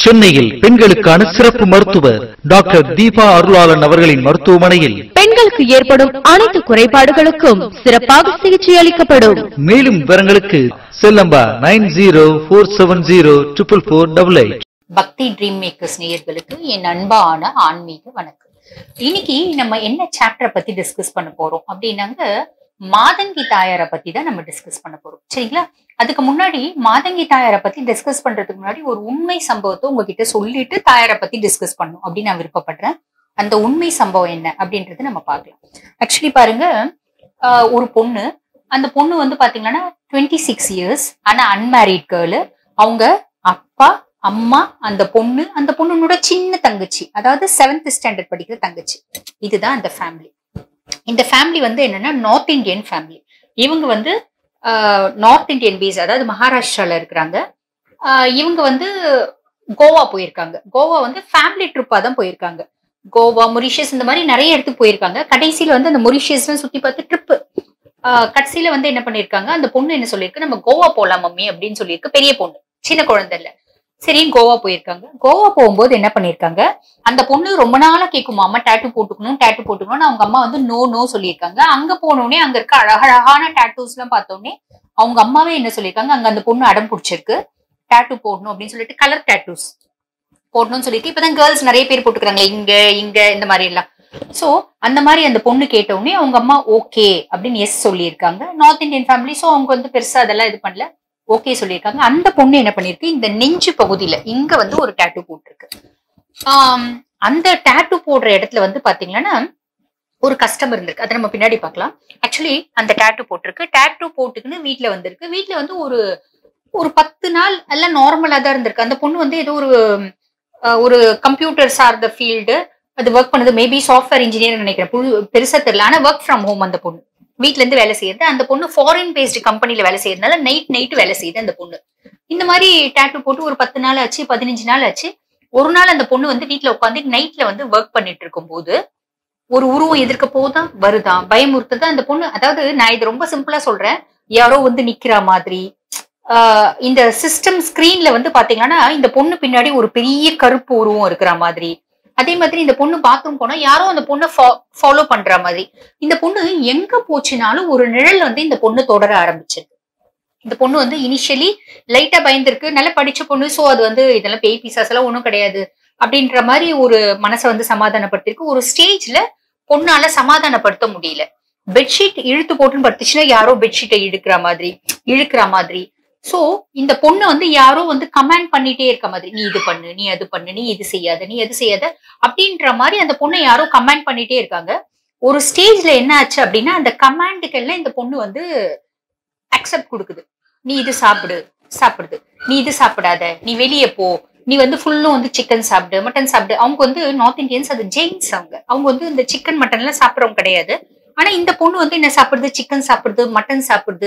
சென்னையில் பெண்களுக்கான சிறப்பு மருத்துவர் டாக்டர் தீபா அருளாளன் அவர்களின் மருத்துவமனையில் பெண்களுக்கு ஏற்படும் அனைத்து குறைபாடுகளுக்கும் சிறப்பாக சிகிச்சை அளிக்கப்படும் மேலும் விவரங்களுக்கு செல்லம்பா nine zero four seven zero triple four double eight Bhakti dream makers நேயர்களுக்கு என் அன்பான ஆன்மீக வணக்கம் இன்னைக்கு நம்ம என்ன சாப்டரை பத்தி டிஸ்கஸ் பண்ண போறோம் அப்படின்னாங்க மாதங்கி தாயாரை பத்தி தான் நம்ம டிஸ்கஸ் பண்ண போறோம் சரிங்களா அதுக்கு முன்னாடி மாதங்கி தாயாரை பத்தி டிஸ்கஸ் பண்றதுக்கு முன்னாடி ஒரு உண்மை சம்பவத்தை உங்ககிட்ட சொல்லிட்டு தாயாரை பத்தி டிஸ்கஸ் பண்ணும் அப்படின்னு நான் விருப்பப்படுறேன் அந்த உண்மை சம்பவம் என்ன அப்படின்றது நம்ம பார்க்கலாம் ஆக்சுவலி பாருங்க ஆஹ் ஒரு பொண்ணு அந்த பொண்ணு வந்து பாத்தீங்கன்னா டுவெண்ட்டி சிக்ஸ் இயர்ஸ் ஆனா அன்மேரிட் கேர்ளு அவங்க அப்பா அம்மா அந்த பொண்ணு அந்த பொண்ணுனோட சின்ன தங்கச்சி அதாவது செவன்த் ஸ்டாண்டர்ட் படிக்கிற தங்கச்சி இதுதான் அந்த ஃபேமிலி இந்த ஃபேமிலி வந்து என்னன்னா நார்த் இந்தியன் ஃபேமிலி இவங்க வந்து நார்த் இந்தியன் பேஸ் அதாவது மகாராஷ்டிரால இருக்கிறாங்க ஆஹ் இவங்க வந்து கோவா போயிருக்காங்க கோவா வந்து ஃபேமிலி ட்ரிப்பா தான் போயிருக்காங்க கோவா மொரிஷியஸ் இந்த மாதிரி நிறைய இடத்துக்கு போயிருக்காங்க கடைசியில வந்து அந்த மொரிஷியஸ்லாம் சுத்தி பார்த்து ட்ரிப்பு கடைசியில வந்து என்ன பண்ணிருக்காங்க அந்த பொண்ணு என்ன சொல்லியிருக்கு நம்ம கோவா போலாம் மம்மி அப்படின்னு சொல்லியிருக்கு பெரிய பொண்ணு சின்ன குழந்தை இல்ல சரி கோவா போயிருக்காங்க கோவா போகும்போது என்ன பண்ணிருக்காங்க அந்த பொண்ணு ரொம்ப நாளா கேட்கும் அம்மா டேட்டு போட்டுக்கணும் டேட்டு போட்டுக்கணும்னு அவங்க அம்மா வந்து நோ நோ சொல்லியிருக்காங்க அங்க போனோடனே அங்க இருக்க அழகழகான டேட்டூஸ் எல்லாம் பார்த்தோன்னே அவங்க அம்மாவே என்ன சொல்லியிருக்காங்க அங்க அந்த பொண்ணு அடம் பிடிச்சிருக்கு டேட்டு போடணும் அப்படின்னு சொல்லிட்டு கலர் டேட்டூஸ் போடணும்னு சொல்லிட்டு இப்பதான் கேர்ள்ஸ் நிறைய பேர் போட்டுக்கிறாங்களே இங்க இங்க இந்த மாதிரி எல்லாம் சோ அந்த மாதிரி அந்த பொண்ணு கேட்டவுடனே அவங்க அம்மா ஓகே அப்படின்னு எஸ் சொல்லியிருக்காங்க நார்த் இந்தியன் ஃபேமிலி சோ அவங்க வந்து பெருசா அதெல்லாம் இது பண்ணல ஓகே சொல்லியிருக்காங்க அந்த பொண்ணு என்ன பண்ணிருக்கு இந்த நெஞ்சு பகுதியில இங்க வந்து ஒரு டேட்டு போட்டிருக்கு ஆம், அந்த டேட்டு போடுற இடத்துல வந்து பாத்தீங்கன்னா ஒரு கஸ்டமர் இருந்திருக்கு அதை நம்ம பின்னாடி பார்க்கலாம் ஆக்சுவலி அந்த டேட்டு போட்டிருக்கு டேட்டு போட்டுக்குன்னு வீட்ல வந்திருக்கு வீட்ல வந்து ஒரு ஒரு பத்து நாள் எல்லாம் நார்மலா தான் இருந்திருக்கு அந்த பொண்ணு வந்து ஏதோ ஒரு அஹ், ஒரு கம்ப்யூட்டர் சார்ந்த ஃபீல்டு அது ஒர்க் பண்ணது மேபி சாஃப்ட்வேர் இன்ஜினியர் நினைக்கிறேன் புழு- பெருசா தெரியல ஆனா ஒர்க் ஃப்ரம் ஹோம் அந்த பொண்ணு வீட்ல இருந்து வேலை செய்யுது அந்த பொண்ணு ஃபாரின் பேஸ்டு கம்பெனில வேலை செய்யறதுனால நைட் நைட் வேலை செய்யுது அந்த பொண்ணு இந்த மாதிரி டேட்டு போட்டு ஒரு பத்து நாள் ஆச்சு பதினஞ்சு நாள் ஆச்சு ஒரு நாள் அந்த பொண்ணு வந்து வீட்ல உட்காந்து நைட்ல வந்து ஒர்க் பண்ணிட்டு இருக்கும்போது ஒரு உருவம் எதிர்க்க போதா வருதா பயமுறுத்துதா அந்த பொண்ணு அதாவது நான் இது ரொம்ப சிம்பிளா சொல்றேன் யாரோ வந்து நிக்கிற மாதிரி ஆஹ் இந்த சிஸ்டம் ஸ்கிரீன்ல வந்து பாத்தீங்கன்னா இந்த பொண்ணு பின்னாடி ஒரு பெரிய கருப்பு உருவம் இருக்கிற மாதிரி அதே மாதிரி இந்த பொண்ணு பாத்ரூம் போனா யாரோ அந்த பொண்ணை ஃபாலோ பண்ற மாதிரி இந்த பொண்ணு எங்க போச்சுனாலும் ஒரு நிழல் வந்து இந்த பொண்ணு தொடர ஆரம்பிச்சிருக்கு இந்த பொண்ணு வந்து இனிஷியலி லைட்டா பயந்துருக்கு நல்லா படிச்ச பொண்ணு சோ அது வந்து இதெல்லாம் பேய் பிசாஸ் எல்லாம் ஒண்ணும் கிடையாது அப்படின்ற மாதிரி ஒரு மனசை வந்து சமாதானப்படுத்திருக்கு ஒரு ஸ்டேஜ்ல பொண்ணால சமாதானப்படுத்த முடியல பெட்ஷீட் இழுத்து போட்டுன்னு படுத்துச்சுன்னா யாரோ பெட்ஷீட்டை இழுக்கிற மாதிரி இழுக்கிற மாதிரி சோ இந்த பொண்ணு வந்து யாரோ வந்து கமாண்ட் பண்ணிட்டே இருக்க மாதிரி நீ இது பண்ணு நீ அது பண்ணு நீ இது செய்யாத நீ அது செய்யாத அப்படின்ற மாதிரி அந்த பொண்ணை யாரோ கமாண்ட் பண்ணிட்டே இருக்காங்க ஒரு ஸ்டேஜ்ல என்ன ஆச்சு அப்படின்னா அந்த கமாண்டுக்கெல்லாம் இந்த பொண்ணு வந்து அக்செப்ட் கொடுக்குது நீ இது சாப்பிடு சாப்பிடுது நீ இது சாப்பிடாத நீ வெளியே போ நீ வந்து ஃபுல்லும் வந்து சிக்கன் சாப்பிடு மட்டன் சாப்பிடு அவங்க வந்து நார்த் இந்தியன்ஸ் அது ஜெயின்ஸ் அவங்க அவங்க வந்து இந்த சிக்கன் மட்டன் எல்லாம் சாப்பிட்றவங்க கிடையாது ஆனா இந்த பொண்ணு வந்து என்ன சாப்பிடுது சிக்கன் சாப்பிடுது மட்டன் சாப்பிடுது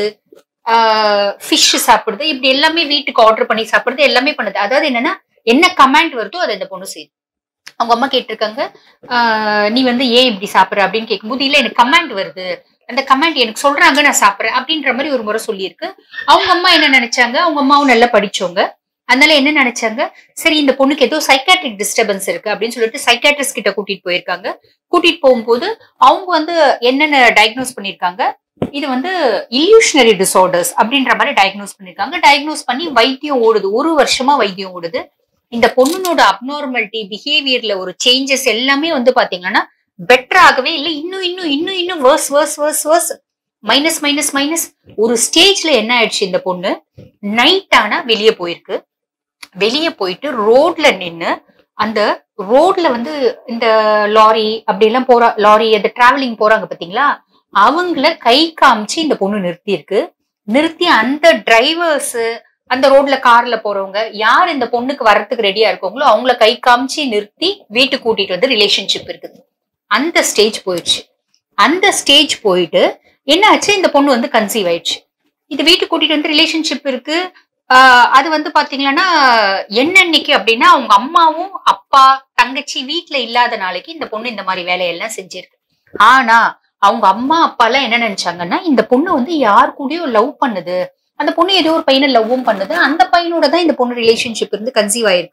ஃபிஷ் சாப்பிடுது இப்படி எல்லாமே வீட்டுக்கு ஆர்டர் பண்ணி சாப்பிடுது எல்லாமே பண்ணுது அதாவது என்னன்னா என்ன கமாண்ட் வருதோ அதை இந்த பொண்ணு செய்யுது அவங்க அம்மா கேட்டிருக்காங்க ஆஹ் நீ வந்து ஏன் இப்படி சாப்பிடுற அப்படின்னு கேட்கும்போது இல்ல எனக்கு கமாண்ட் வருது அந்த கமாண்ட் எனக்கு சொல்றாங்க நான் சாப்பிடுறேன் அப்படின்ற மாதிரி ஒரு முறை சொல்லியிருக்கு அவங்க அம்மா என்ன நினைச்சாங்க அவங்க அம்மாவும் நல்லா படிச்சவங்க அதனால என்ன நினைச்சாங்க சரி இந்த பொண்ணுக்கு ஏதோ சைக்காட்ரிக் டிஸ்டர்பன்ஸ் இருக்கு அப்படின்னு சொல்லிட்டு சைக்காட்ரிஸ்ட் கிட்ட கூட்டிட்டு போயிருக்காங்க கூட்டிட்டு போகும்போது அவங்க வந்து என்னென்ன டயக்னோஸ் பண்ணிருக்காங்க இது வந்து இல்யூஷனரி டிசார்டர்ஸ் அப்படின்ற மாதிரி டயக்னோஸ் பண்ணிருக்காங்க டயக்னோஸ் பண்ணி வைத்தியம் ஓடுது ஒரு வருஷமா வைத்தியம் ஓடுது இந்த பொண்ணுனோட அப்நார்மாலிட்டி பிஹேவியர்ல ஒரு சேஞ்சஸ் எல்லாமே வந்து பாத்தீங்கன்னா பெட்டர் ஆகவே இல்லை இன்னும் இன்னும் இன்னும் இன்னும் worse worse worse worse minus minus minus ஒரு ஸ்டேஜ்ல என்ன ஆயிடுச்சு இந்த பொண்ணு நைட் ஆனா வெளியே போயிருக்கு வெளியே போயிட்டு ரோட்ல நின்னு அந்த ரோட்ல வந்து இந்த லாரி அப்படி எல்லாம் போறா லாரி அந்த டிராவலிங் போறாங்க பாத்தீங்களா அவங்கள கை காமிச்சு இந்த பொண்ணு நிறுத்தி இருக்கு நிறுத்தி அந்த டிரைவர்ஸ் அந்த ரோட்ல கார்ல போறவங்க யார் இந்த பொண்ணுக்கு வர்றதுக்கு ரெடியா இருக்கவங்களோ அவங்கள கை காமிச்சு நிறுத்தி வீட்டுக்கு கூட்டிட்டு வந்து ரிலேஷன்ஷிப் இருக்குது அந்த ஸ்டேஜ் போயிடுச்சு அந்த ஸ்டேஜ் போயிட்டு என்ன ஆச்சு இந்த பொண்ணு வந்து கன்சீவ் ஆயிடுச்சு இது வீட்டுக்கு கூட்டிட்டு வந்து ரிலேஷன்ஷிப் இருக்கு ஆஹ் அது வந்து பாத்தீங்கன்னா என்னன்னைக்கு அப்படின்னா அவங்க அம்மாவும் அப்பா தங்கச்சி வீட்ல இல்லாத நாளைக்கு இந்த பொண்ணு இந்த மாதிரி வேலையெல்லாம் செஞ்சிருக்கு ஆனா அவங்க அம்மா அப்பா எல்லாம் என்ன நினைச்சாங்கன்னா இந்த பொண்ணு வந்து யார் கூடயும் லவ் பண்ணுது அந்த பொண்ணு ஏதோ ஒரு பையனை லவ்வும் பண்ணுது அந்த பையனோட தான் இந்த பொண்ணு ரிலேஷன்ஷிப் இருந்து கன்சீவ் ஆயிருக்கு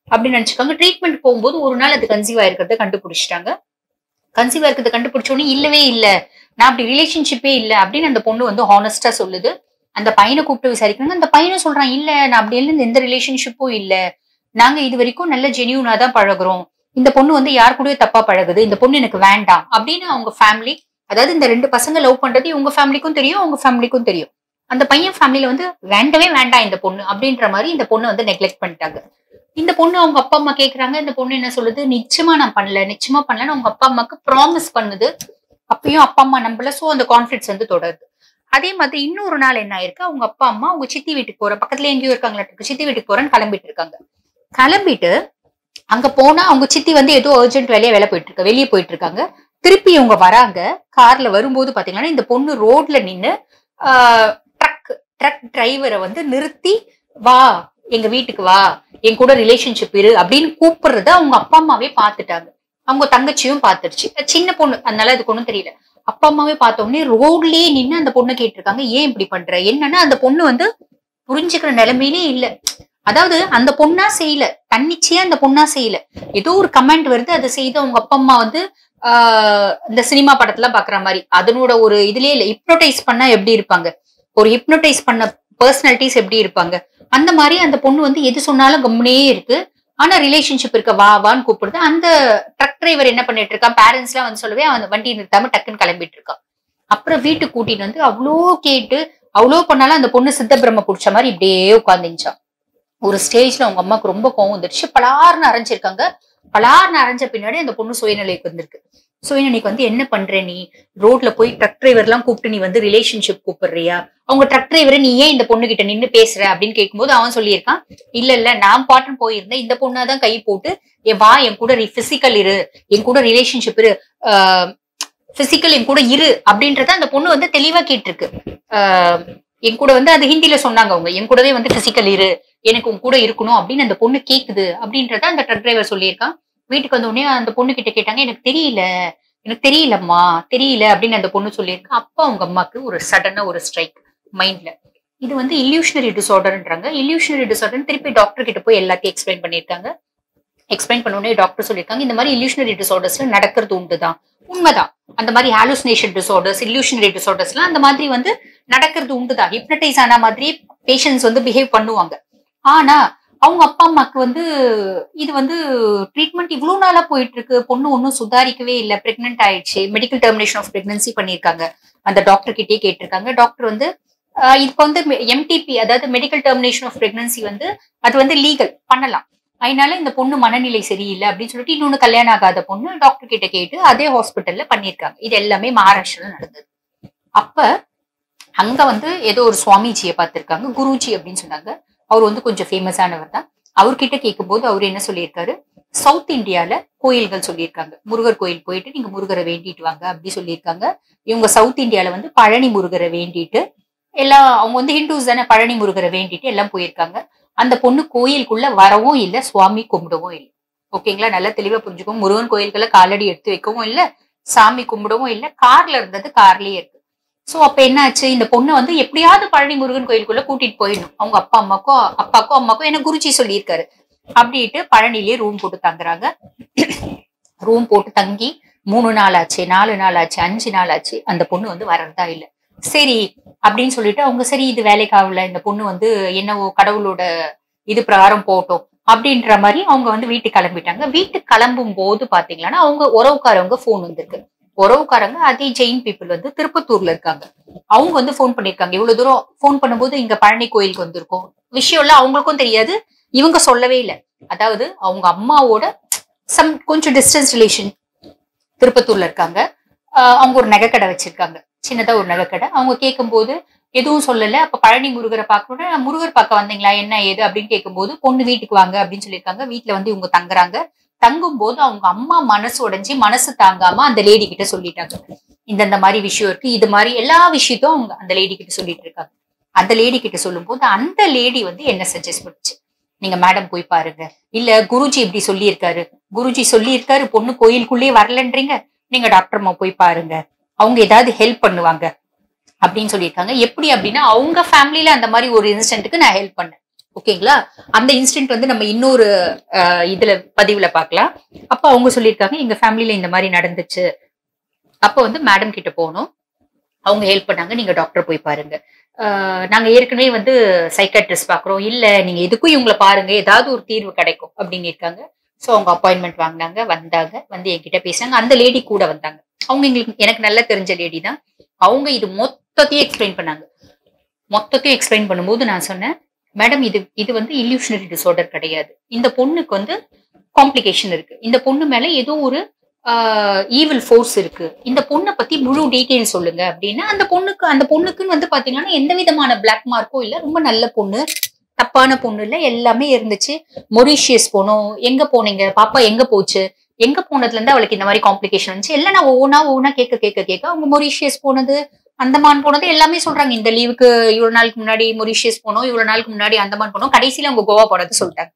அப்படின்னு நினைச்சுக்காங்க ட்ரீட்மெண்ட் போகும்போது ஒரு நாள் அது கன்சீவ் ஆயிருக்கிறத கண்டுபிடிச்சிட்டாங்க கன்சீவ் ஆயிருக்கிறத கண்டுபிடிச்ச உடனே இல்லவே இல்ல நான் அப்படி ரிலேஷன்ஷிப்பே இல்ல அப்படின்னு அந்த பொண்ணு வந்து ஹானஸ்டா சொல்லுது அந்த பையனை கூப்பிட்டு விசாரிக்கிறாங்க அந்த பையனும் சொல்றான் இல்ல நான் அப்படி இருந்து எந்த ரிலேஷன்ஷிப்பும் இல்ல நாங்க இது வரைக்கும் நல்ல ஜெனியூனா தான் பழகுறோம் இந்த பொண்ணு வந்து யார் கூடயும் தப்பா பழகுது இந்த பொண்ணு எனக்கு வேண்டாம் அப்படின்னு அவங்க ஃபேமிலி அதாவது இந்த ரெண்டு பசங்க லவ் பண்றது உங்க ஃபேமிலிக்கும் தெரியும் உங்க ஃபேமிலிக்கும் தெரியும் அந்த பையன் ஃபேமிலில வந்து வேண்டவே வேண்டாம் இந்த பொண்ணு அப்படின்ற மாதிரி இந்த பொண்ணு வந்து நெக்லெக்ட் பண்ணிட்டாங்க இந்த பொண்ணு அவங்க அப்பா அம்மா கேக்குறாங்க இந்த பொண்ணு என்ன சொல்லுது நிச்சயமா நான் பண்ணல நிச்சயமா பண்ணலன்னு அவங்க அப்பா அம்மாக்கு ப்ராமிஸ் பண்ணுது அப்பயும் அப்பா அம்மா நம்பல சோ அந்த கான்ஃபிடன்ஸ் வந்து தொடருது அதே மாதிரி இன்னொரு நாள் என்ன ஆயிருக்கு அவங்க அப்பா அம்மா அவங்க சித்தி வீட்டுக்கு போற பக்கத்துல எங்கேயோ இருக்காங்களா சித்தி வீட்டுக்கு போறேன்னு கிளம்பிட்டு இருக்காங்க கிளம்பிட்டு அங்க போனா அவங்க சித்தி வந்து ஏதோ அர்ஜென்ட் வேலையா வேலை போயிட்டு இருக்க வெளியே போயிட்டு இருக்காங்க திருப்பி இவங்க வராங்க கார்ல வரும்போது பாத்தீங்கன்னா இந்த பொண்ணு ரோட்ல நின்னு ட்ரக் ட்ரக் டிரைவரை வந்து நிறுத்தி வா எங்க வீட்டுக்கு வா என் கூட ரிலேஷன்ஷிப் இரு அப்படின்னு கூப்பிடுறத அவங்க அப்பா அம்மாவே பார்த்துட்டாங்க அவங்க தங்கச்சியும் பார்த்துருச்சு சின்ன பொண்ணு அதனால அதுக்கு ஒண்ணும் தெரியல அப்பா அம்மாவே பார்த்த உடனே ரோட்லயே நின்னு அந்த பொண்ணை கேட்டிருக்காங்க ஏன் இப்படி பண்ற என்னன்னா அந்த பொண்ணு வந்து புரிஞ்சுக்கிற நிலைமையிலே இல்ல அதாவது அந்த பொண்ணா செய்யல தன்னிச்சையா அந்த பொண்ணா செய்யல ஏதோ ஒரு கமெண்ட் வருது அதை செய்து அவங்க அப்பா அம்மா வந்து ஆஹ் இந்த சினிமா படத்துல பாக்குற மாதிரி அதனோட ஒரு இதுலயே இல்ல ஹிப்னோடைஸ் பண்ணா எப்படி இருப்பாங்க ஒரு ஹிப்னோடைஸ் பண்ண பர்சனாலிட்டிஸ் எப்படி இருப்பாங்க அந்த மாதிரி அந்த பொண்ணு வந்து எது சொன்னாலும் கம்முனே இருக்கு ஆனா ரிலேஷன்ஷிப் இருக்க வா வான்னு கூப்பிடுது அந்த ட்ரக் டிரைவர் என்ன பண்ணிட்டு இருக்கான் பேரண்ட்ஸ் எல்லாம் வந்து சொல்லவே அவன் வண்டி நிறுத்தாம டக்குன்னு கிளம்பிட்டு இருக்கான் அப்புறம் வீட்டுக்கு கூட்டிட்டு வந்து அவ்வளோ கேட்டு அவ்வளோ பண்ணாலும் அந்த பொண்ணு சித்த பிரம்ம புடிச்ச மாதிரி இப்படியே உட்காந்துச்சான் ஒரு ஸ்டேஜ்ல அவங்க அம்மாவுக்கு ரொம்ப கோவம் வந்துருச்சு பலார்னு அரைஞ்சிருக்காங்க பலார்னு அரைஞ்ச பின்னாடி அந்த பொண்ணு சுயநிலைக்கு வந்திருக்கு சுயநிலைக்கு வந்து என்ன பண்ற நீ ரோட்ல போய் ட்ரக் டிரைவர் எல்லாம் கூப்பிட்டு நீ வந்து ரிலேஷன்ஷிப் கூப்பிடுறியா அவங்க ட்ரக் டிரைவரை நீ ஏன் இந்த பொண்ணு கிட்ட நின்னு பேசுற அப்படின்னு கேட்கும்போது அவன் சொல்லியிருக்கான் இல்ல இல்ல நான் பாட்டுன்னு போயிருந்தேன் இந்த பொண்ணாதான் கை போட்டு என் வா என் கூட பிசிக்கல் இரு என் கூட ரிலேஷன்ஷிப் இரு பிசிக்கல் என் கூட இரு அப்படின்றத அந்த பொண்ணு வந்து தெளிவா கேட்டிருக்கு ஆஹ் என் கூட வந்து அது ஹிந்தில சொன்னாங்க அவங்க என் கூடவே வந்து பிசிக்கல் இரு எனக்கு உன் கூட இருக்கணும் அப்படின்னு அந்த பொண்ணு கேக்குது அப்படின்றத அந்த ட்ரக் டிரைவர் சொல்லியிருக்கான் வீட்டுக்கு வந்த உடனே அந்த பொண்ணு கிட்ட கேட்டாங்க எனக்கு தெரியல எனக்கு தெரியலம்மா தெரியல அப்படின்னு அந்த பொண்ணு சொல்லியிருக்கு அப்பா அவங்க அம்மாக்கு ஒரு சடனா ஒரு ஸ்ட்ரைக் மைண்ட்ல இது வந்து இல்யூஷனரி டிசார்டர்ன்றாங்க இல்யூஷனரி டிசார்டர் திருப்பி டாக்டர் கிட்ட போய் எல்லாத்தையும் எக்ஸ்பிளைன் பண்ணியிருக்காங்க எக்ஸ்பிளைன் பண்ண உடனே டாக்டர் சொல்லியிருக்காங்க இந்த மாதிரி இல்யூஷனரி டிசார்டர்ஸ்ல நடக்கிறது உண்டுதான் உண்மைதான் அந்த மாதிரி ஹாலுசினேஷன் டிசார்டர்ஸ் இல்யூஷனரி டிசார்டர்ஸ்லாம் அந்த மாதிரி வந்து நடக்கிறது உண்டுதான் ஹிப்னடைஸ் ஆன மாதிரி பேஷண்ட்ஸ் வந்து பிஹேவ் பண்ணுவாங்க ஆனா அவங்க அப்பா அம்மாக்கு வந்து இது வந்து ட்ரீட்மெண்ட் இவ்வளவு நாளா போயிட்டு இருக்கு பொண்ணு ஒன்றும் சுதாரிக்கவே இல்லை பிரெக்னென்ட் ஆயிடுச்சு மெடிக்கல் டெர்மினேஷன் ஆஃப் பிரெக்னன்சி பண்ணியிருக்காங்க அந்த டாக்டர் கிட்டே கேட்டிருக்காங்க டாக்டர் வந்து ஆஹ் இப்போ வந்து எம்டிபி அதாவது மெடிக்கல் டெர்மினேஷன் ஆஃப் பிரெக்னன்சி வந்து அது வந்து லீகல் பண்ணலாம் அதனால இந்த பொண்ணு மனநிலை சரியில்லை அப்படின்னு சொல்லிட்டு இன்னொன்னு கல்யாணம் ஆகாத பொண்ணு டாக்டர் கிட்ட கேட்டு அதே ஹாஸ்பிட்டல்ல பண்ணியிருக்காங்க இது எல்லாமே மகாராஷ்டிரால நடந்தது அப்ப அங்க வந்து ஏதோ ஒரு சுவாமிஜியை பார்த்திருக்காங்க குருஜி அப்படின்னு சொன்னாங்க அவர் வந்து கொஞ்சம் ஃபேமஸானவர் தான் அவர்கிட்ட கேட்கும்போது அவர் என்ன சொல்லியிருக்காரு சவுத் இந்தியால கோயில்கள் சொல்லியிருக்காங்க முருகர் கோயில் போயிட்டு நீங்க முருகரை வேண்டிட்டு வாங்க அப்படி சொல்லியிருக்காங்க இவங்க சவுத் இந்தியால வந்து பழனி முருகரை வேண்டிட்டு எல்லாம் அவங்க வந்து ஹிந்துஸ் தானே பழனி முருகரை வேண்டிட்டு எல்லாம் போயிருக்காங்க அந்த பொண்ணு கோயிலுக்குள்ள வரவும் இல்லை சுவாமி கும்பிடவும் இல்லை ஓகேங்களா நல்லா தெளிவா புரிஞ்சுக்கோங்க முருகன் கோயில்களை காலடி எடுத்து வைக்கவும் இல்லை சாமி கும்பிடவும் இல்லை கார்ல இருந்தது கார்லயே இருக்கு சோ அப்ப என்னாச்சு இந்த பொண்ணை வந்து எப்படியாவது பழனி முருகன் கோயிலுக்குள்ள கூட்டிட்டு போயிடணும் அவங்க அப்பா அம்மாக்கோ அப்பாக்கோ அம்மாக்கோ என்ன குருஜி சொல்லியிருக்காரு அப்படின்ட்டு பழனிலேயே ரூம் போட்டு தங்குறாங்க ரூம் போட்டு தங்கி மூணு நாள் ஆச்சு நாலு நாள் ஆச்சு அஞ்சு நாள் ஆச்சு அந்த பொண்ணு வந்து வரதா இல்ல சரி அப்படின்னு சொல்லிட்டு அவங்க சரி இது வேலைக்கு ஆகல இந்த பொண்ணு வந்து என்னவோ கடவுளோட இது பிரகாரம் போட்டோம் அப்படின்ற மாதிரி அவங்க வந்து வீட்டுக்கு கிளம்பிட்டாங்க வீட்டுக்கு கிளம்பும் போது பாத்தீங்கன்னா அவங்க உறவுக்காரவங்க போன் வந்திருக்கு உறவுக்காரங்க அதே ஜெயின் பீப்புள் வந்து திருப்பத்தூர்ல இருக்காங்க அவங்க வந்து ஃபோன் பண்ணிருக்காங்க இவ்வளவு தூரம் ஃபோன் பண்ணும்போது இங்க பழனி கோயிலுக்கு வந்திருக்கோம் விஷயம் எல்லாம் அவங்களுக்கும் தெரியாது இவங்க சொல்லவே இல்லை அதாவது அவங்க அம்மாவோட சம் கொஞ்சம் டிஸ்டன்ஸ் ரிலேஷன் திருப்பத்தூர்ல இருக்காங்க ஆஹ் அவங்க ஒரு நகைக்கடை வச்சிருக்காங்க சின்னதா ஒரு நகைக்கடை அவங்க கேட்கும்போது எதுவும் சொல்லல அப்ப பழனி முருகரை பார்க்கணும்னா முருகர் பார்க்க வந்தீங்களா என்ன ஏது அப்படின்னு கேட்கும்போது பொண்ணு வீட்டுக்கு வாங்க அப்படின்னு சொல்லியிருக்காங்க வீட்டுல வந்து இவங்க தங்குறாங்க தங்கும் போது அவங்க அம்மா மனசு உடைஞ்சு மனசு தாங்காம அந்த லேடி கிட்ட சொல்லிட்டாங்க இந்தந்த மாதிரி விஷயம் இருக்கு இது மாதிரி எல்லா விஷயத்தையும் அவங்க அந்த லேடி கிட்ட சொல்லிட்டு இருக்காங்க அந்த லேடி கிட்ட சொல்லும்போது அந்த லேடி வந்து என்ன சஜஸ்ட் பண்ணுச்சு நீங்க மேடம் போய் பாருங்க இல்ல குருஜி இப்படி சொல்லியிருக்காரு குருஜி சொல்லியிருக்காரு பொண்ணு கோயிலுக்குள்ளே வரலன்றீங்க நீங்க டாக்டர் அம்மா போய் பாருங்க அவங்க ஏதாவது ஹெல்ப் பண்ணுவாங்க அப்படின்னு சொல்லியிருக்காங்க எப்படி அப்படின்னா அவங்க ஃபேமிலியில அந்த மாதிரி ஒரு இன்சிடென்ட்டுக்கு நான் ஹெல்ப் பண்ணேன் ஓகேங்களா அந்த இன்சிடென்ட் வந்து நம்ம இன்னொரு அஹ், இதுல பதிவுல பார்க்கலாம் அப்ப அவங்க சொல்லியிருக்காங்க எங்க ஃபேமிலில இந்த மாதிரி நடந்துச்சு அப்ப வந்து மேடம் கிட்ட போனோம் அவங்க ஹெல்ப் பண்ணாங்க நீங்க டாக்டர் போய் பாருங்க அஹ், நாங்க ஏற்கனவே வந்து சைக்காட்ரிஸ்ட் பாக்குறோம் இல்ல நீங்க எதுக்கும் இவங்களை பாருங்க ஏதாவது ஒரு தீர்வு கிடைக்கும் அப்படின்னு இருக்காங்க ஸோ அவங்க அப்பாயின்மெண்ட் வாங்கினாங்க வந்தாங்க வந்து என்கிட்ட பேசினாங்க அந்த லேடி கூட வந்தாங்க அவங்க எங்களுக்கு எனக்கு நல்லா தெரிஞ்ச லேடி தான் அவங்க இது மொத்தத்தையும் எக்ஸ்பிளைன் பண்ணாங்க மொத்தத்தையும் எக்ஸ்பிளைன் பண்ணும்போது நான் சொன்னேன் மேடம் இது இது வந்து இல்யூஷனரி டிசார்டர் கிடையாது இந்த பொண்ணுக்கு வந்து காம்ப்ளிகேஷன் இருக்கு இந்த பொண்ணு மேல ஏதோ ஒரு ஈவில் ஃபோர்ஸ் இருக்கு இந்த பொண்ணை பத்தி முழு டீட்டெயில் சொல்லுங்க அப்படின்னா அந்த பொண்ணுக்கு அந்த பொண்ணுக்குன்னு வந்து பாத்தீங்கன்னா எந்த விதமான பிளாக் மார்க்கும் இல்ல ரொம்ப நல்ல பொண்ணு தப்பான பொண்ணு இல்ல எல்லாமே இருந்துச்சு மொரிஷியஸ் போனோம் எங்க போனீங்க பாப்பா எங்க போச்சு எங்க போனதுல இருந்து அவளுக்கு இந்த மாதிரி காம்ப்ளிகேஷன் வந்துச்சு எல்லாம் நான் ஒவ்வொன்றா ஒவ்வொன்றா கேட்க கேட்க கேட்க அவங்க மொரிஷியஸ் போனது அந்தமான் போனது எல்லாமே சொல்றாங்க இந்த லீவுக்கு இவ்வளவு நாளுக்கு முன்னாடி மொரிஷியஸ் போனோம் இவ்வளவு நாளுக்கு முன்னாடி அந்தமான் போனோம் கடைசியில அவங்க கோவா போனது சொல்லிட்டாங்க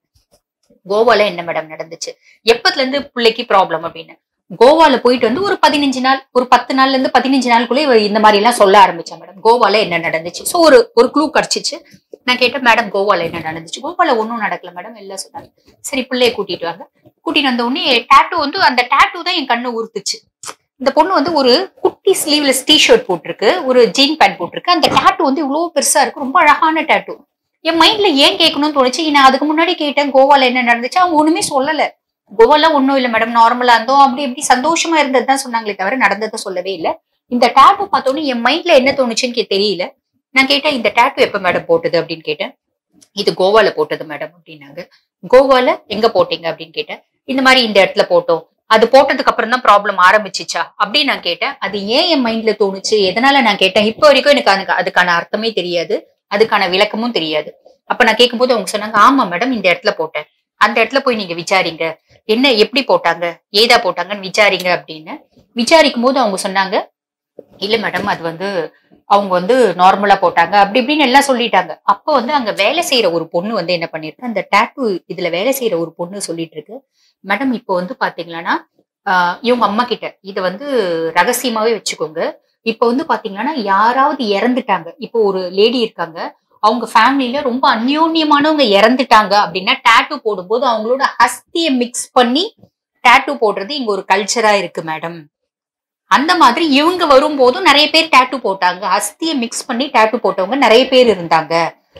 கோவால என்ன மேடம் நடந்துச்சு எப்பத்துல இருந்து பிள்ளைக்கு ப்ராப்ளம் அப்படின்னு கோவால போயிட்டு வந்து ஒரு பதினஞ்சு நாள் ஒரு பத்து நாள்ல இருந்து பதினஞ்சு நாளுக்குள்ளே இவ இந்த மாதிரி எல்லாம் சொல்ல ஆரம்பிச்சா மேடம் கோவால என்ன நடந்துச்சு சோ ஒரு ஒரு க்ளூ கிடைச்சிச்சு நான் கேட்டேன் மேடம் கோவால என்ன நடந்துச்சு கோவால ஒன்றும் நடக்கல மேடம் எல்லாம் சொன்னாங்க சரி பிள்ளைய கூட்டிட்டு வாங்க கூட்டிட்டு வந்த உடனே டேட்டூ வந்து அந்த டேட்டூ தான் என் கண்ணை உறுத்துச்சு இந்த பொண்ணு வந்து ஒரு குட்டி ஸ்லீவ்லெஸ் ஷர்ட் போட்டிருக்கு ஒரு ஜீன் பேண்ட் போட்டிருக்கு அந்த டேட்டூ வந்து இவ்வளவு பெருசா இருக்கு ரொம்ப அழகான டேட்டூ என் மைண்ட்ல ஏன் கேட்கணும்னு தோணுச்சு நான் அதுக்கு முன்னாடி கேட்டேன் கோவால என்ன நடந்துச்சு அவங்க ஒண்ணுமே சொல்லல கோவால ஒண்ணும் இல்ல மேடம் நார்மலா இருந்தோம் அப்படி இப்படி சந்தோஷமா இருந்தது தான் சொன்னாங்களே தவிர நடந்ததை சொல்லவே இல்ல இந்த டேட்டூ பார்த்தோன்னே என் மைண்ட்ல என்ன தோணுச்சுன்னு கே- தெரியல நான் கேட்டேன் இந்த டேட்டூ எப்ப மேடம் போட்டது அப்படின்னு கேட்டேன் இது கோவால போட்டது மேடம் அப்படின்னாங்க கோவால எங்க போட்டீங்க அப்படின்னு கேட்டேன் இந்த மாதிரி இந்த இடத்துல போட்டோம் அது போட்டதுக்கு அப்புறம் தான் ப்ராப்ளம் ஆரம்பிச்சிச்சா அப்படின்னு நான் கேட்டேன் அது ஏன் என் மைண்ட்ல தோணுச்சு எதனால நான் கேட்டேன் இப்போ வரைக்கும் எனக்கு அதுக்கு அதுக்கான அர்த்தமே தெரியாது அதுக்கான விளக்கமும் தெரியாது அப்ப நான் கேட்கும்போது அவங்க சொன்னாங்க ஆமா மேடம் இந்த இடத்துல போட்டேன் அந்த இடத்துல போய் நீங்க விசாரிங்க என்ன எப்படி போட்டாங்க ஏதா போட்டாங்கன்னு விசாரிங்க அப்படின்னு விசாரிக்கும் போது அவங்க சொன்னாங்க இல்ல மேடம் அது வந்து அவங்க வந்து நார்மலா போட்டாங்க அப்படி இப்படின்னு எல்லாம் சொல்லிட்டாங்க அப்ப வந்து அங்க வேலை செய்யற ஒரு பொண்ணு வந்து என்ன பண்ணிருக்கு அந்த டேட்டூ இதுல வேலை செய்யற ஒரு பொண்ணு சொல்லிட்டு இருக்கு மேடம் இப்போ வந்து பாத்தீங்கன்னா ஆஹ் இவங்க அம்மா கிட்ட இதை வந்து ரகசியமாவே வச்சுக்கோங்க இப்போ வந்து பாத்தீங்கன்னா யாராவது இறந்துட்டாங்க இப்போ ஒரு லேடி இருக்காங்க அவங்க ஃபேமிலில ரொம்ப அந்யோன்யமானவங்க இறந்துட்டாங்க அப்படின்னா டேட்டூ போடும்போது அவங்களோட ஹஸ்தியை மிக்ஸ் பண்ணி டேட்டூ போடுறது இங்க ஒரு கல்ச்சரா இருக்கு மேடம் அந்த மாதிரி இவங்க வரும்போதும் நிறைய பேர் டேட்டூ போட்டாங்க அஸ்தியை மிக்ஸ் பண்ணி டேட்டூ போட்டவங்க நிறைய பேர் இருந்தாங்க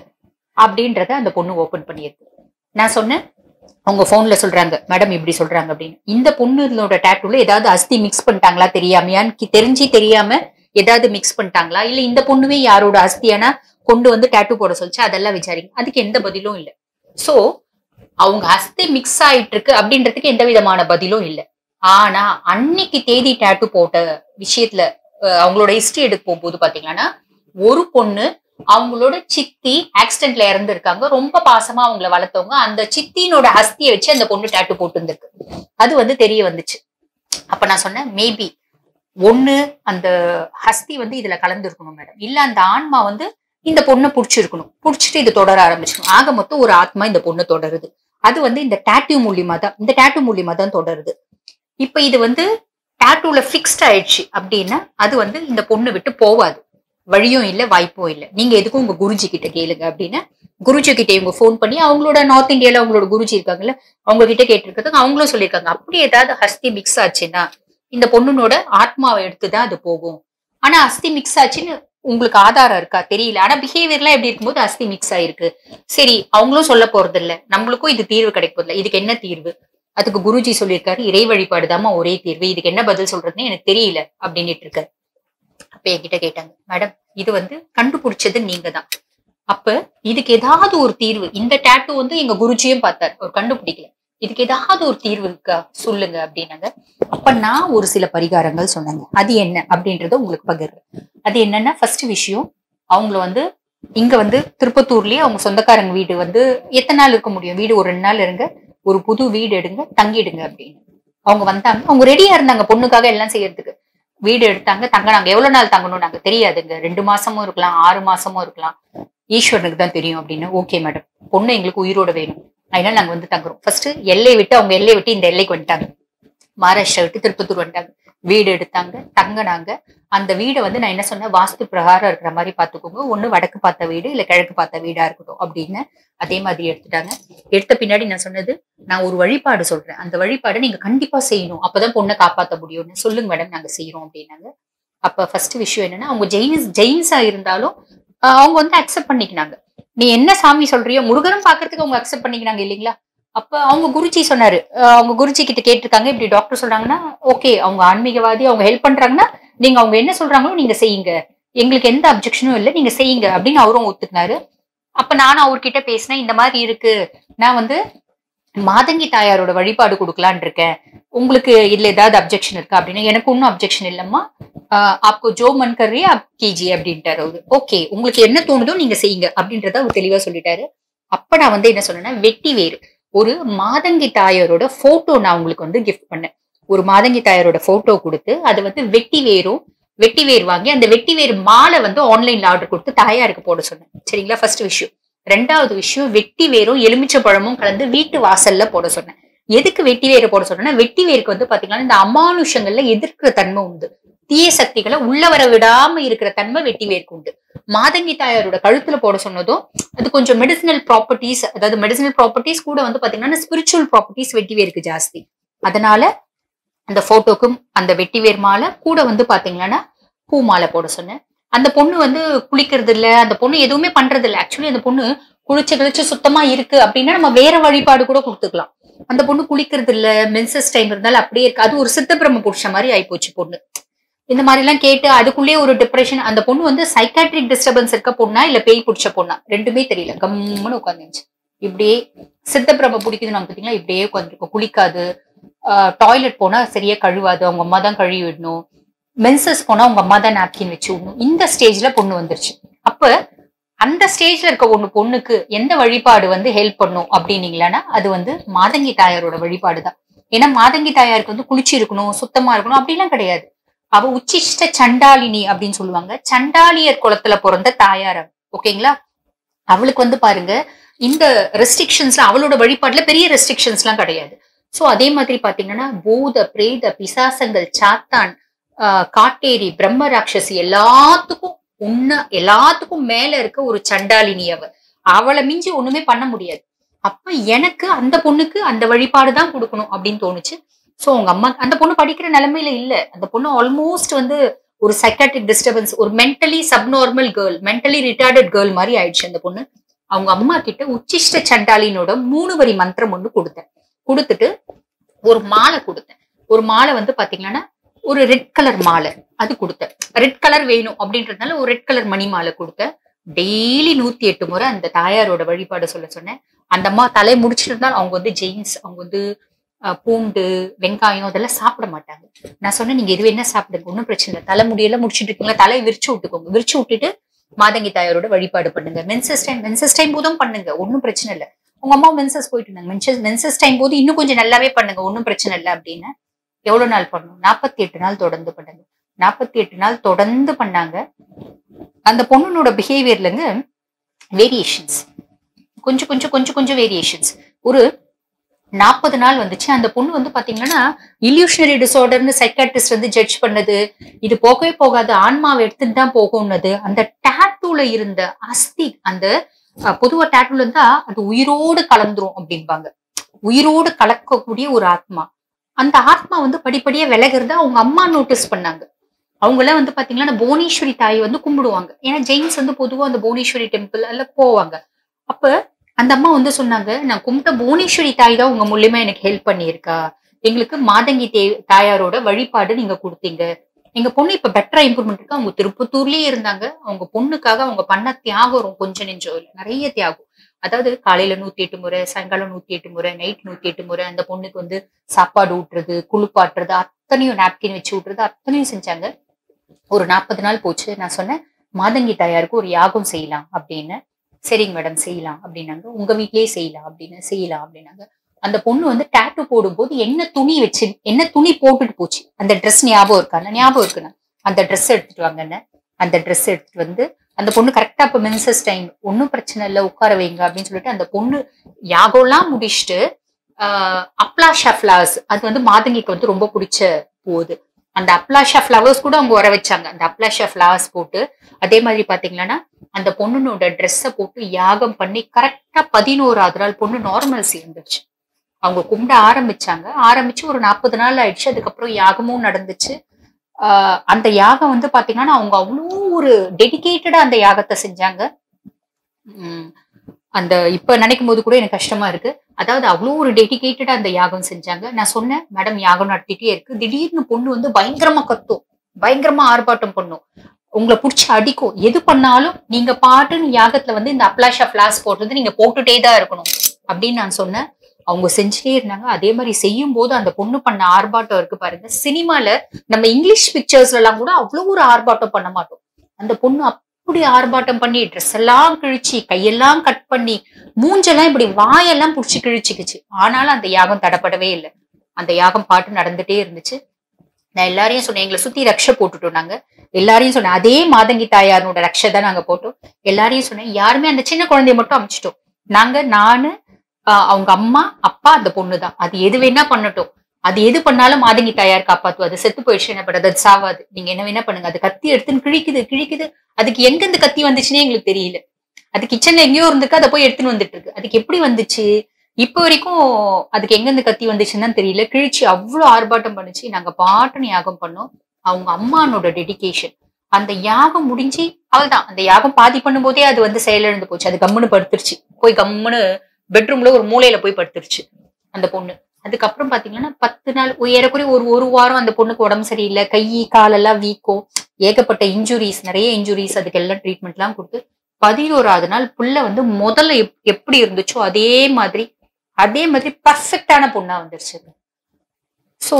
அப்படின்றத அந்த பொண்ணு ஓபன் பண்ணியிருக்கு நான் சொன்னேன் அவங்க போன்ல சொல்றாங்க மேடம் இப்படி சொல்றாங்க அப்படின்னு இந்த பொண்ணுகளோட டேட்டூல ஏதாவது அஸ்தி மிக்ஸ் பண்ணிட்டாங்களா தெரியாமையான்னு கி- தெரிஞ்சு தெரியாம ஏதாவது மிக்ஸ் பண்ணிட்டாங்களா இல்ல இந்த பொண்ணுவே யாரோட அஸ்தியானா கொண்டு வந்து டேட்டூ போட சொல்லிச்சு அதெல்லாம் விசாரிங்க அதுக்கு எந்த பதிலும் இல்ல சோ அவங்க அஸ்தி மிக்ஸ் ஆயிட்டு இருக்கு அப்படின்றதுக்கு எந்த விதமான பதிலும் இல்ல ஆனா அன்னைக்கு தேதி டேட்டூ போட்ட விஷயத்துல அஹ், அவங்களோட ஹிஸ்டரி எடுக்க போகும்போது பாத்தீங்கன்னா ஒரு பொண்ணு அவங்களோட சித்தி ஆக்சிடென்ட்ல இறந்துருக்காங்க ரொம்ப பாசமா அவங்கள வளர்த்தவங்க அந்த சித்தினோட அஸ்தியை வச்சு அந்த பொண்ணு டேட்டூ போட்டு இருந்திருக்கு அது வந்து தெரிய வந்துச்சு அப்ப நான் சொன்னேன் மேபி ஒண்ணு அந்த ஹஸ்தி வந்து இதுல கலந்துருக்கணும் மேடம் இல்ல அந்த ஆன்மா வந்து இந்த பொண்ணை புடிச்சிருக்கணும் புடிச்சிட்டு இது தொடர ஆரம்பிச்சிடும் ஆக மொத்தம் ஒரு ஆத்மா இந்த பொண்ணு தொடருது அது வந்து இந்த டேட்டூ மூலியமா தான் இந்த டேட்டூ மூலியமா தான் தொடருது இப்ப இது வந்து டேட்டூல ஃபிக்ஸ்ட் ஆயிடுச்சு அப்படின்னா அது வந்து இந்த பொண்ணு விட்டு போவாது வழியும் இல்ல வாய்ப்பும் இல்ல நீங்க எதுக்கும் உங்க குருஜி கிட்ட கேளுங்க அப்படின்னா குருஜி கிட்ட இவங்க ஃபோன் பண்ணி அவங்களோட நார்த் இந்தியால அவங்களோட குருஜி இருக்காங்கல்ல அவங்க கிட்ட கேட்டிருக்கிறதுக்கு அவங்களும் சொல்லியிருக்காங்க அப்படி ஏதாவது ஹஸ்தி மிக்ஸ் ஆச்சுன்னா இந்த பொண்ணுனோட ஆத்மாவை எடுத்துதான் அது போகும் ஆனா அஸ்தி மிக்ஸ் ஆச்சுன்னு உங்களுக்கு ஆதாரம் இருக்கா தெரியல ஆனா பிஹேவியர்லாம் எப்படி இருக்கும்போது அஸ்தி மிக்ஸ் ஆயிருக்கு சரி அவங்களும் சொல்ல போறது இல்ல நம்மளுக்கும் இது தீர்வு கிடைப்பது இல்ல இதுக்கு என்ன தீர்வு அதுக்கு குருஜி சொல்லியிருக்காரு இறை வழிபாடுதாம்மா ஒரே தீர்வு இதுக்கு என்ன பதில் சொல்றதுன்னு எனக்கு தெரியல அப்படின்னுட்டு இருக்காரு அப்ப என்கிட்ட கேட்டாங்க மேடம் இது வந்து கண்டுபிடிச்சது நீங்க தான் அப்ப இதுக்கு ஏதாவது ஒரு தீர்வு இந்த டேட்டூ வந்து எங்க குருஜியும் பார்த்தாரு அவர் கண்டுபிடிக்கல இதுக்கு ஏதாவது ஒரு தீர்வு இருக்கா சொல்லுங்க அப்படின்னாங்க அப்ப நான் ஒரு சில பரிகாரங்கள் சொன்னேங்க அது என்ன அப்படின்றத உங்களுக்கு பகிர்றேன் அது என்னன்னா ஃபர்ஸ்ட் விஷயம் அவங்கள வந்து இங்க வந்து திருப்பத்தூர்லயே அவங்க சொந்தக்காரங்க வீடு வந்து எத்தனை நாள் இருக்க முடியும் வீடு ஒரு ரெண்டு நாள் இருங்க ஒரு புது வீடு எடுங்க தங்கிடுங்க அப்படின்னு அவங்க வந்தாங்க அவங்க ரெடியா இருந்தாங்க பொண்ணுக்காக எல்லாம் செய்யறதுக்கு வீடு எடுத்தாங்க தங்கினாங்க எவ்வளவு நாள் தங்கணும் நாங்க தெரியாதுங்க ரெண்டு மாசமும் இருக்கலாம் ஆறு மாசமும் இருக்கலாம் ஈஸ்வரனுக்கு தான் தெரியும் அப்படின்னு ஓகே மேடம் பொண்ணு எங்களுக்கு உயிரோட வேணும் அதனால நாங்க வந்து தங்குறோம் ஃபர்ஸ்ட் எல்லை விட்டு அவங்க எல்லை விட்டு இந்த எல்லைக்கு வந்துட்டாங்க மகாராஷ்டிரா விட்டு திருப்பத்தூர் வந்துட்டாங்க வீடு எடுத்தாங்க தங்கினாங்க அந்த வீடை வந்து நான் என்ன சொன்னேன் வாஸ்து பிரகாரம் இருக்கிற மாதிரி பாத்துக்கோங்க ஒண்ணு வடக்கு பார்த்த வீடு இல்ல கிழக்கு பார்த்த வீடா இருக்கட்டும் அப்படின்னு அதே மாதிரி எடுத்துட்டாங்க எடுத்த பின்னாடி நான் சொன்னது நான் ஒரு வழிபாடு சொல்றேன் அந்த வழிபாடை நீங்க கண்டிப்பா செய்யணும் அப்பதான் பொண்ணை காப்பாத்த முடியும்னு சொல்லுங்க மேடம் நாங்க செய்யறோம் அப்படின்னாங்க அப்ப ஃபர்ஸ்ட் விஷயம் என்னன்னா அவங்க ஜெயின்ஸ் ஜெயின்ஸா இருந்தாலும் ஆஹ் அவங்க வந்து அக்செப்ட் பண்ணிக்கினாங்க நீ என்ன சாமி சொல்றியோ முருகரும் பாக்குறதுக்கு அவங்க அக்செப்ட் பண்ணிக்கினாங்க இல்லைங்களா அப்ப அவங்க குருஜி சொன்னாரு ஆஹ் அவங்க குருஜி கிட்ட கேட்டிருக்காங்க இப்படி டாக்டர் சொல்றாங்கன்னா ஓகே அவங்க ஆன்மீகவாதி அவங்க ஹெல்ப் பண்றாங்கன்னா நீங்க அவங்க என்ன சொல்றாங்களோ நீங்க செய்யுங்க எங்களுக்கு எந்த அப்ஜெக்ஷனும் இல்லை நீங்க செய்யுங்க அப்படின்னு அவரும் ஒத்துக்கினாரு அப்ப நானும் அவர்கிட்ட பேசினேன் இந்த மாதிரி இருக்கு நான் வந்து மாதங்கி தாயாரோட வழிபாடு கொடுக்கலான் இருக்கேன் உங்களுக்கு இதுல ஏதாவது அப்ஜெக்ஷன் இருக்கா அப்படின்னு எனக்கு ஒன்றும் அப்ஜெக்ஷன் இல்லம்மா ஆஹ் ஆப்கோ ஜோ மன் கர்ரி ஆப் கீஜி அப்படின்ட்டாரு அவரு ஓகே உங்களுக்கு என்ன தோணுதோ நீங்க செய்யுங்க அப்படின்றத அவர் தெளிவா சொல்லிட்டாரு அப்ப நான் வந்து என்ன சொன்னேன்னா வெட்டி வேறு ஒரு மாதங்கி தாயாரோட போட்டோ நான் உங்களுக்கு வந்து கிஃப்ட் பண்ணேன் ஒரு மாதங்கி தாயாரோட போட்டோ கொடுத்து அது வந்து வெட்டி வேரும் வெட்டி வேர் வாங்கி அந்த வெட்டி வேர் மாலை வந்து ஆன்லைன்ல ஆர்டர் கொடுத்து தாயாருக்கு போட சொன்னேன் சரிங்களா ஃபர்ஸ்ட் விஷயம் ரெண்டாவது விஷயம் வெட்டி வேரும் எலுமிச்சை பழமும் கலந்து வீட்டு வாசல்ல போட சொன்னேன் எதுக்கு வெட்டி வேரை போட சொன்னேன்னா வெட்டி வேருக்கு வந்து பாத்தீங்கன்னா இந்த அமானுஷங்கள்ல எதிர்க்கிற தன்மை உண்டு தீய சக்திகளை உள்ள வர விடாம இருக்கிற தன்மை வெட்டி வேருக்கு உண்டு மாதங்கி தாயாரோட கழுத்துல போட சொன்னதும் அது கொஞ்சம் மெடிசினல் ப்ராப்பர்ட்டிஸ் அதாவது மெடிசினல் ப்ராப்பர்ட்டிஸ் கூட வந்து பாத்தீங்கன்னா ஸ்பிரிச்சுவல் ப்ராப்பர்ட்டிஸ் வெட்டி வேருக்கு ஜாஸ்தி அதனால அந்த போட்டோக்கும் அந்த வெட்டி வேர் மாலை கூட வந்து பாத்தீங்கன்னா பூ மாலை போட சொன்னேன் அந்த பொண்ணு வந்து குளிக்கிறது இல்ல அந்த பொண்ணு எதுவுமே பண்றது இல்ல ஆக்சுவலி அந்த பொண்ணு குளிச்சு கிழிச்சு சுத்தமா இருக்கு அப்படின்னா நம்ம வேற வழிபாடு கூட கொடுத்துக்கலாம் அந்த பொண்ணு குளிக்கிறது இல்ல மென்சஸ் டைம் இருந்தாலும் அப்படியே இருக்கு அது ஒரு சித்த பிரம்ம புருஷ மாதிரி ஆயிப்போச்சு பொண்ணு இந்த மாதிரி எல்லாம் கேட்டு அதுக்குள்ளேயே ஒரு டிப்ரெஷன் அந்த பொண்ணு வந்து சைக்காட்ரிக் டிஸ்டர்பன்ஸ் இருக்க பொண்ணா இல்ல பேய் பிடிச்ச பொண்ணா ரெண்டுமே தெரியல கம்முன்னு உட்காந்துருந்துச்சு இப்படியே சித்த பிரம்ம பிடிக்குது நாங்க பாத்தீங்களா இப்படியே உட்காந்துருக்கோம் குளிக்காது டாய்லெட் போனா சரியா கழுவாது அவங்க அம்மா தான் கழுவி விடணும் மென்சஸ் போனா அவங்க அம்மா தான் நாப்கின் வச்சு விடணும் இந்த ஸ்டேஜ்ல பொண்ணு வந்துருச்சு அப்ப அந்த ஸ்டேஜ்ல இருக்க ஒண்ணு பொண்ணுக்கு எந்த வழிபாடு வந்து ஹெல்ப் பண்ணும் அப்படின்னீங்களா அது வந்து மாதங்கி தாயாரோட வழிபாடு தான் ஏன்னா மாதங்கி தாயாருக்கு வந்து குளிச்சு இருக்கணும் சுத்தமா இருக்கணும் அப்படிலாம் கிடையாது அவ உச்சிஷ்ட சண்டாலினி அப்படின்னு சொல்லுவாங்க சண்டாலியர் குலத்துல பிறந்த தாயார் அவ. ஓகேங்களா அவளுக்கு வந்து பாருங்க இந்த ரெஸ்ட்ரிக்ஷன்ஸ்ல அவளோட வழிபாட்டுல பெரிய ரெஸ்ட்ரிக்ஷன்ஸ் எல்லாம் கிடையாது சோ அதே மாதிரி பாத்தீங்கன்னா பூத பிரேத பிசாசங்கள் சாத்தான் ஆஹ் காட்டேரி பிரம்ம ராட்சசி எல்லாத்துக்கும் உன்ன எல்லாத்துக்கும் மேல இருக்க ஒரு சண்டாலினி அவ அவளை மிஞ்சி ஒண்ணுமே பண்ண முடியாது அப்ப எனக்கு அந்த பொண்ணுக்கு அந்த வழிபாடு தான் கொடுக்கணும் அப்படின்னு தோணுச்சு சோ உங்க அம்மா அந்த பொண்ணு படிக்கிற நிலைமையில இல்ல அந்த பொண்ணு ஆல்மோஸ்ட் வந்து ஒரு சைக்காட்ரிக் டிஸ்டர்பன்ஸ் ஒரு mentally subnormal girl mentally retarded girl மாதிரி ஆயிடுச்சு அந்த பொண்ணு அவங்க அம்மா கிட்ட உச்சிஷ்ட சண்டாலினோட மூணு வரி மந்திரம் ஒண்ணு கொடுத்தேன் கொடுத்துட்டு ஒரு மாலை கொடுத்தேன் ஒரு மாலை வந்து பாத்தீங்கன்னா ஒரு ரெட் கலர் மாலை அது கொடுத்தேன் ரெட் கலர் வேணும் அப்படின்றதுனால ஒரு ரெட் கலர் மணி மாலை கொடுத்தேன் டெய்லி நூத்தி எட்டு முறை அந்த தாயாரோட வழிபாடு சொல்ல சொன்னேன் அந்த அம்மா தலை முடிச்சிட்டு இருந்தால் அவங்க வந்து ஜெயின்ஸ் அவங்க வந்து அஹ், பூண்டு வெங்காயம் அதெல்லாம் சாப்பிட மாட்டாங்க நான் சொன்னேன் நீங்க எது என்ன சாப்பிடுங்க ஒன்றும் பிரச்சனை இல்லை தலை முடியெல்லாம் முடிச்சிட்டு இருக்கீங்களா தலையை விரிச்சு விட்டுக்கோங்க விரிச்சு விட்டுட்டு மாதங்கி தாயாரோட வழிபாடு பண்ணுங்க மென்சஸ் டைம் மென்சஸ் டைம் போதும் பண்ணுங்க ஒன்றும் பிரச்சனை இல்லை உங்க அம்மா மென்சஸ் போயிட்டு இருந்தாங்க மென்சஸ் மென்சஸ் டைம் போது இன்னும் கொஞ்சம் நல்லாவே பண்ணுங்க ஒன்றும் பிரச்சனை இல்லை அப்படின்னு எவ்வளவு நாள் பண்ணணும் நாற்பத்தி எட்டு நாள் தொடர்ந்து பண்ணுங்க நாற்பத்தி எட்டு நாள் தொடர்ந்து பண்ணாங்க அந்த பொண்ணுனோட பிஹேவியர்லங்க வேரியேஷன்ஸ் கொஞ்சம் கொஞ்சம் கொஞ்சம் கொஞ்சம் வேரியேஷன்ஸ் ஒரு நாற்பது நாள் வந்துச்சு அந்த பொண்ணு வந்து பாத்தீங்கன்னா இல்யூஷனரி டிசார்டர்னு சைக்காட்ரிஸ்ட் வந்து ஜட்ஜ் பண்ணது இது போகவே போகாது ஆன்மாவை எடுத்துட்டு தான் போகும்னது அந்த டேட்டூல இருந்த அஸ்தி அந்த அஹ், பொதுவா டேட்டூல இருந்தா அது உயிரோடு கலந்துரும் அப்படிம்பாங்க உயிரோடு கலக்கக்கூடிய ஒரு ஆத்மா அந்த ஆத்மா வந்து படிப்படியா விலகிறத அவங்க அம்மா நோட்டீஸ் பண்ணாங்க அவங்க எல்லாம் வந்து பாத்தீங்கன்னா புவனேஸ்வரி தாயை வந்து கும்பிடுவாங்க ஏன்னா ஜெயின்ஸ் வந்து பொதுவா அந்த புவனேஸ்வரி டெம்பிள் எல்லாம் போவாங்க அப்ப அந்த அம்மா வந்து சொன்னாங்க நான் கும்பிட்ட புவனேஸ்வரி தாய் தான் உங்க மூலியமா எனக்கு ஹெல்ப் பண்ணியிருக்கா எங்களுக்கு மாதங்கி தே தாயாரோட வழிபாடு நீங்க கொடுத்தீங்க எங்க பொண்ணு இப்ப பெட்டரா இம்ப்ரூவ்மெண்ட் இருக்கு அவங்க திருப்பத்தூர்லயே இருந்தாங்க அவங்க பொண்ணுக்காக அவங்க பண்ண தியாகம் ரொம்ப கொஞ்சம் நெஞ்சம் இல்லை நிறைய தியாகம் அதாவது காலையில நூத்தி எட்டு முறை சாயங்காலம் நூத்தி எட்டு முறை நைட் நூத்தி எட்டு முறை அந்த பொண்ணுக்கு வந்து சாப்பாடு ஊட்டுறது குளிப்பாட்டுறது அத்தனையும் நாப்கின் வச்சு விட்டுறது அத்தனையும் செஞ்சாங்க ஒரு நாற்பது நாள் போச்சு நான் சொன்னேன் மாதங்கி தாயாருக்கு ஒரு யாகம் செய்யலாம் அப்படின்னு சரிங்க மேடம் செய்யலாம் அப்படின்னாங்க உங்க வீட்லயே செய்யலாம் அப்படின்னு செய்யலாம் அப்படின்னாங்க அந்த பொண்ணு வந்து டேட்டு போடும்போது என்ன துணி வச்சு என்ன துணி போட்டுட்டு போச்சு அந்த ட்ரெஸ் ஞாபகம் இருக்கா ஞாபகம் இருக்குண்ணா அந்த ட்ரெஸ் எடுத்துட்டு வாங்கன்னு அந்த ட்ரெஸ் எடுத்துட்டு வந்து அந்த பொண்ணு கரெக்டா இப்ப மென்சஸ் டைம் ஒன்றும் பிரச்சனை இல்லை உட்கார வைங்க அப்படின்னு சொல்லிட்டு அந்த பொண்ணு யாகம்லாம் முடிச்சுட்டு அப்லாஷா ஃபிளவர்ஸ் அது வந்து மாதங்கிக்கு வந்து ரொம்ப பிடிச்ச போகுது அந்த அப்லாஷா ஃபிளவர்ஸ் கூட அவங்க வர வச்சாங்க அந்த அப்லாஷா ஃபிளவர்ஸ் போட்டு அதே மாதிரி பாத்தீங்கன்னா அந்த பொண்ணுனோட ட்ரெஸ்ஸை போட்டு யாகம் பண்ணி கரெக்டா பதினோராவது நாள் பொண்ணு நார்மல்சி வந்துருச்சு அவங்க கும்பிட ஆரம்பிச்சாங்க ஆரம்பிச்சு ஒரு நாற்பது நாள் ஆயிடுச்சு அதுக்கப்புறம் யாகமும் நடந்துச்சு ஆஹ் அந்த யாகம் வந்து பாத்தீங்கன்னா அவங்க அவ்வளோ ஒரு டெடிகேட்டடா அந்த யாகத்தை செஞ்சாங்க உம் அந்த இப்ப நினைக்கும் போது கூட எனக்கு கஷ்டமா இருக்கு அதாவது அவ்வளோ ஒரு டெடிகேட்டடா அந்த யாகம் செஞ்சாங்க நான் சொன்னேன் மேடம் யாகம் நடத்திட்டே இருக்கு திடீர்னு பொண்ணு வந்து பயங்கரமா கத்தும் பயங்கரமா ஆர்ப்பாட்டம் பண்ணும் உங்களை பிடிச்சி அடிக்கும் எது பண்ணாலும் நீங்க பாட்டுன்னு யாகத்துல வந்து இந்த அப்ளாஷா பிளாஸ் போடுறது நீங்க போட்டுட்டே தான் இருக்கணும் அப்படின்னு நான் சொன்னேன் அவங்க செஞ்சுட்டே இருந்தாங்க அதே மாதிரி செய்யும் போது அந்த பொண்ணு பண்ண ஆர்ப்பாட்டம் இருக்கு பாருங்க சினிமால நம்ம இங்கிலீஷ் பிக்சர்ஸ்ல எல்லாம் கூட அவ்வளவு ஒரு ஆர்ப்பாட்டம் பண்ண மாட்டோம் அந்த பொண்ணு அப்படி ஆர்ப்பாட்டம் பண்ணி ட்ரெஸ் எல்லாம் கிழிச்சு கையெல்லாம் கட் பண்ணி மூஞ்செல்லாம் இப்படி வாயெல்லாம் புடிச்சு கிழிச்சுக்குச்சு ஆனாலும் அந்த யாகம் தடப்படவே இல்லை அந்த யாகம் பாட்டு நடந்துட்டே இருந்துச்சு நான் எல்லாரையும் சொன்னேன் எங்களை சுத்தி ரக்ஷ போட்டுட்டோம் நாங்க எல்லாரையும் சொன்னேன் அதே மாதங்கி தாயாரோட ரக்ஷ தான் நாங்க போட்டோம் எல்லாரையும் சொன்னேன் யாருமே அந்த சின்ன குழந்தைய மட்டும் அமைச்சிட்டோம் நாங்க நானு ஆஹ் அவங்க அம்மா அப்பா அந்த பொண்ணு தான் அது எது வேணா பண்ணட்டும் அது எது பண்ணாலும் மாதங்கி தாயார் காப்பாத்தும் அது செத்து போயிடுச்சு என்ன பண்றது அது சாவாது நீங்க என்ன வேணா பண்ணுங்க அது கத்தி எடுத்துன்னு கிழிக்குது கிழிக்குது அதுக்கு எங்க இந்த கத்தி வந்துச்சுன்னே எங்களுக்கு தெரியல அது கிச்சன்ல எங்கேயோ இருந்துக்கு அதை போய் எடுத்துன்னு வந்துட்டு இருக்கு அதுக்கு எப்படி வந்துச்சு இப்ப வரைக்கும் அதுக்கு எங்க இந்த கத்தி வந்துச்சுன்னு தான் தெரியல கிழிச்சு அவ்வளவு ஆர்ப்பாட்டம் பண்ணுச்சு நாங்க பாட்டுன்னு யாகம் பண்ணோம் அவங்க அம்மானோட டெடிகேஷன் அந்த யாகம் முடிஞ்சு அவள்தான் அந்த யாகம் பாதி பண்ணும்போதே அது வந்து செயலிழந்து போச்சு அது கம்முன்னு படுத்துருச்சு போய் கம்முன்னு பெட்ரூம்ல ஒரு மூலையில போய் படுத்துருச்சு அந்த பொண்ணு அதுக்கப்புறம் பாத்தீங்கன்னா பத்து நாள் ஏறக்குறைய ஒரு ஒரு வாரம் அந்த பொண்ணுக்கு உடம்பு சரியில்லை கை காலெல்லாம் வீக்கம் ஏகப்பட்ட இன்ஜுரிஸ் நிறைய இன்ஜுரிஸ் அதுக்கு எல்லாம் ட்ரீட்மெண்ட் எல்லாம் கொடுத்து பதினோராவது நாள் புள்ள வந்து முதல்ல எப்- எப்படி இருந்துச்சோ அதே மாதிரி அதே மாதிரி பர்ஃபெக்டான பொண்ணா வந்துருச்சு சோ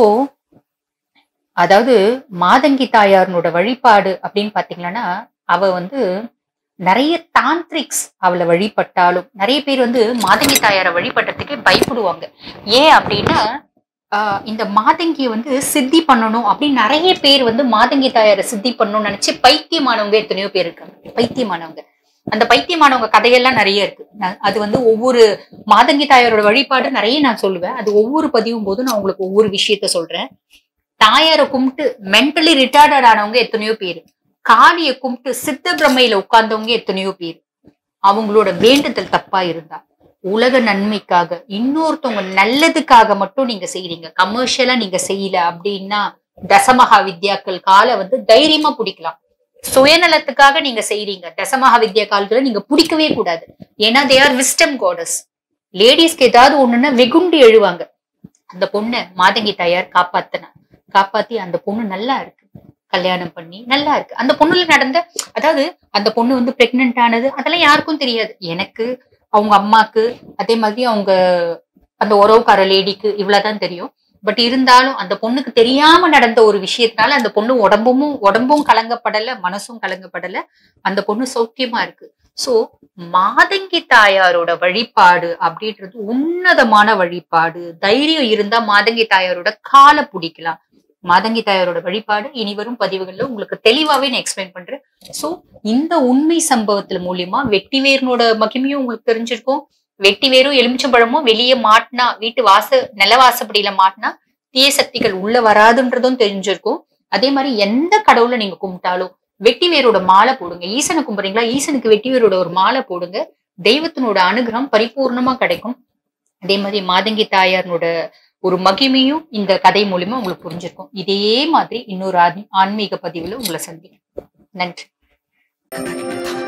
அதாவது மாதங்கி தாயாரனோட வழிபாடு அப்படின்னு பாத்தீங்கன்னா அவ வந்து நிறைய தாந்திரிக்ஸ் அவளை வழிபட்டாலும் நிறைய பேர் வந்து மாதங்கி தாயாரை வழிபடுறதுக்கே பயப்படுவாங்க ஏன் அப்படின்னா ஆஹ் இந்த மாதங்கியை வந்து சித்தி பண்ணணும் அப்படின்னு நிறைய பேர் வந்து மாதங்கி தாயாரை சித்தி பண்ணணும்னு நினைச்சு பைத்தியமானவங்க எத்தனையோ பேர் இருக்காங்க பைத்தியமானவங்க அந்த பைத்தியமானவங்க கதையெல்லாம் நிறைய இருக்கு நான் அது வந்து ஒவ்வொரு மாதங்கி தாயாரோட வழிபாடு நிறைய நான் சொல்லுவேன் அது ஒவ்வொரு பதிவும் போதும் நான் உங்களுக்கு ஒவ்வொரு விஷயத்த சொல்றேன் தாயாரை கும்பிட்டு மென்டலி ரிட்டார்டட் ஆனவங்க எத்தனையோ பேர் காளியை கும்பிட்டு சித்த பிரம்மையில உட்கார்ந்தவங்க எத்தனையோ பேர் அவங்களோட வேண்டுதல் தப்பா இருந்தா உலக நன்மைக்காக இன்னொருத்தவங்க நல்லதுக்காக மட்டும் நீங்க செய்றீங்க கமர்ஷியலா நீங்க செய்யல அப்படின்னா தசமகா வித்யாக்கள் காலை வந்து தைரியமா பிடிக்கலாம் சுயநலத்துக்காக நீங்க செய்றீங்க தசமகா வித்யா கால்களை நீங்க பிடிக்கவே கூடாது ஏன்னா தே ஆர் விஸ்டம் கோடஸ் லேடிஸ்க்கு ஏதாவது ஒண்ணுன்னா வெகுண்டி எழுவாங்க அந்த பொண்ணை மாதங்கி தாயார் காப்பாத்தினா காப்பாத்தி அந்த பொண்ணு நல்லா இருக்கு கல்யாணம் பண்ணி நல்லா இருக்கு அந்த பொண்ணுல நடந்த அதாவது அந்த பொண்ணு வந்து பிரெக்னென்ட் ஆனது அதெல்லாம் யாருக்கும் தெரியாது எனக்கு அவங்க அம்மாக்கு அதே மாதிரி அவங்க அந்த உறவுக்கார லேடிக்கு இவ்வளவுதான் தெரியும் பட் இருந்தாலும் அந்த பொண்ணுக்கு தெரியாம நடந்த ஒரு விஷயத்தினால அந்த பொண்ணு உடம்பும் உடம்பும் கலங்கப்படல மனசும் கலங்கப்படல அந்த பொண்ணு சௌக்கியமா இருக்கு சோ மாதங்கி தாயாரோட வழிபாடு அப்படின்றது உன்னதமான வழிபாடு தைரியம் இருந்தா மாதங்கி தாயாரோட காலை பிடிக்கலாம் மாதங்கி தாயாரோட வழிபாடு இனி வரும் பதிவுகள்ல உங்களுக்கு தெளிவாவே நான் எக்ஸ்பிளைன் பண்றேன் சோ இந்த உண்மை சம்பவத்துல மூலியமா வெட்டிவேரனோட மகிமையும் உங்களுக்கு தெரிஞ்சிருக்கும் வெட்டிவேரும் எலுமிச்சம்பழமும் வெளியே மாட்டினா வீட்டு வாச நில வாசப்படியில மாட்டினா தீய சக்திகள் உள்ள வராதுன்றதும் தெரிஞ்சிருக்கும் அதே மாதிரி எந்த கடவுளை நீங்க கும்பிட்டாலும் வெட்டிவேரோட மாலை போடுங்க ஈசனை கும்பிடுறீங்களா ஈசனுக்கு வெட்டிவேரோட ஒரு மாலை போடுங்க தெய்வத்தினோட அனுகிரகம் பரிபூர்ணமா கிடைக்கும் அதே மாதிரி மாதங்கி தாயாரனோட ஒரு மகிமையும் இந்த கதை மூலியமா உங்களுக்கு புரிஞ்சிருக்கும் இதே மாதிரி இன்னொரு ஆன்மீக பதிவுல உங்களை சந்திக்கிறேன் நன்றி